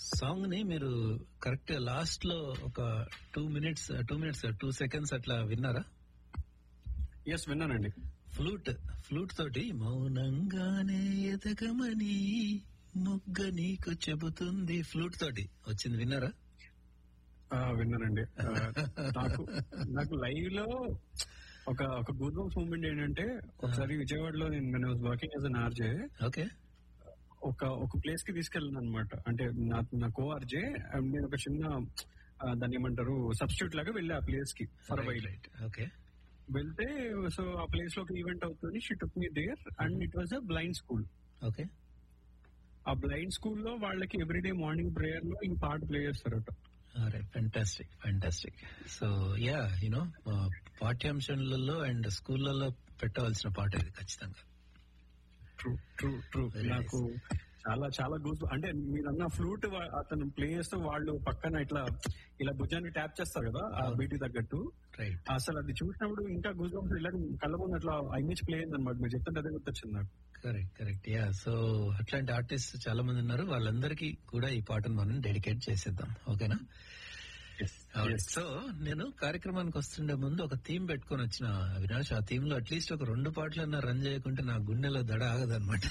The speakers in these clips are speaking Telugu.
సాంగ్ ని మీరు కరెక్ట్ లాస్ట్ లో ఒక two minutes two minutes two seconds అట్లా విన్నారా ఎస్ విన్నానండి ఫ్లూట్ ఫ్లూట్ తోటి మౌనంగానే ఎదగమని మొగ్గ నీకు చెబుతుంది ఫ్లూట్ తోటి వచ్చింది విన్నారా ఆ, విన్నానండి ఆ, నాకు నాకు లైవ్ లో ఒక ఒక గూడ్ మూమెంట్ ఏంటంటే ఒకసారి విజయవాడలో నేను నేను working as an RJ okay ఒక ఒక ప్లేస్ కి తీసుకెళ్ళాను అనమాట అంటే నా నా కో ఆర్జే నేను ఒక చిన్న ఆ, దాన్ని ఏమంటారు సబ్స్టిట్యూట్ లాగా వెళ్ళి ఆ ప్లేస్ కి ఫర్ వైల్ ఓకే వెళ్తే సో ఆ ప్లేస్ లో ఒక ఈవెంట్ అవుతుంది she took me there and it was a blind school okay ఆ బ్లైండ్ స్కూల్లో వాళ్ళకి ఎవ్రీడే మార్నింగ్ ప్రేయర్ లో ఈ పాట ప్లే చేస్తారట fantastic fantastic so yeah you know పాఠ్యాంశాలలో అండ్ స్కూళ్ళలో పెట్టవలసిన పాట ఇది ఖచ్చితంగా ట్రూ ట్రూ ట్రూ Very నాకు చాలా చాలా గూస్ అంటే మీరు అన్న ఫ్లూట్ అతను ప్లే చేస్తూ వాళ్ళు పక్కన ఇట్లా ఇలా భుజాన్ని ట్యాప్ చేస్తారు కదా ఆ అవును. బీటీ తగ్గట్టు రైట్ అసలు అది చూసినప్పుడు ఇంకా గూస్ ఇలా కళ్ళ ముందు అట్లా ఇమేజ్ ప్లే అయింది అనమాట మీరు చెప్తుంటే అదే గుర్తొచ్చింది నాకు కరెక్ట్ కరెక్ట్ యా సో అట్లాంటి ఆర్టిస్ట్ చాలా మంది ఉన్నారు వాళ్ళందరికీ కూడా ఈ పాటను మనం డెడికేట్ చేసేద్దాం ఓకేనా సో నేను కార్యక్రమానికి వస్తుండే ముందు ఒక థీమ్ పెట్టుకొని వచ్చిన అవినాష్ ఆ థీమ్ లో అట్లీస్ట్ ఒక రెండు పాటలన్నా రన్ చేయకుంటే నా గుండెలో దడ ఆగదన్నమాట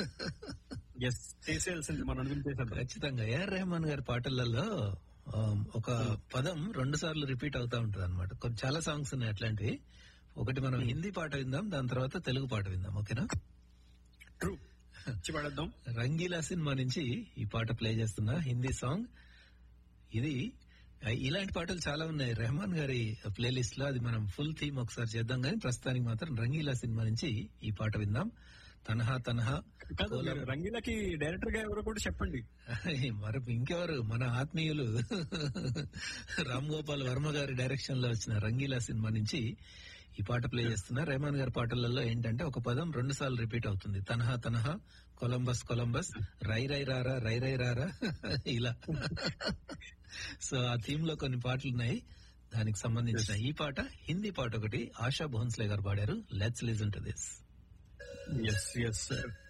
ఎస్ చేసేయాల్సింది మనం అనుకుని చేసేద్దాం ఖచ్చితంగా ఏఆర్ రెహమాన్ గారి పాటలలో ఆ, ఒక పదం రెండు సార్లు రిపీట్ అవుతా ఉంటది అనమాట చాలా సాంగ్స్ ఉన్నాయి అట్లాంటివి ఒకటి మనం హిందీ పాట విందాం దాని తర్వాత తెలుగు పాట విందాం ఓకేనా ట్రూ ఇచ్చి పడేద్దాం రంగీలా సినిమా నుంచి ఈ పాట ప్లే చేస్తున్నా హిందీ సాంగ్ ఇది ఆ, ఇలాంటి పాటలు చాలా ఉన్నాయి రెహమాన్ గారి ప్లేలిస్ట్ లో అది మనం ఫుల్ థీమ్ ఒకసారి చేద్దాం కానీ ప్రస్తుతానికి మాత్రం రంగీలా సినిమా నుంచి ఈ పాట విందాం తనహా తనహా కాదు కోలం. మీరు రంగీలకి డైరెక్టర్ గా ఎవరో కూడా చెప్పండి మరి ఇంకెవరు మన ఆత్మీయులు రామ్ గోపాల్ వర్మ గారి డైరెక్షన్ లో వచ్చిన రంగీలా సినిమా నుంచి ఈ పాట ప్లే చేస్తున్నా రెహమాన్ గారి పాటలలో ఏంటంటే ఒక పదం రెండు సార్లు రిపీట్ అవుతుంది తనహా తనహా కొలంబస్ కొలంబస్ రై రై రారా రై రై రారా ఇలా సో ఆ థీమ్ లో కొన్ని పాటలు ఉన్నాయి దానికి సంబంధించిన ఈ పాట హిందీ పాట ఒకటి ఆశా భోన్స్లే గారు పాడారు let's listen to this yes yes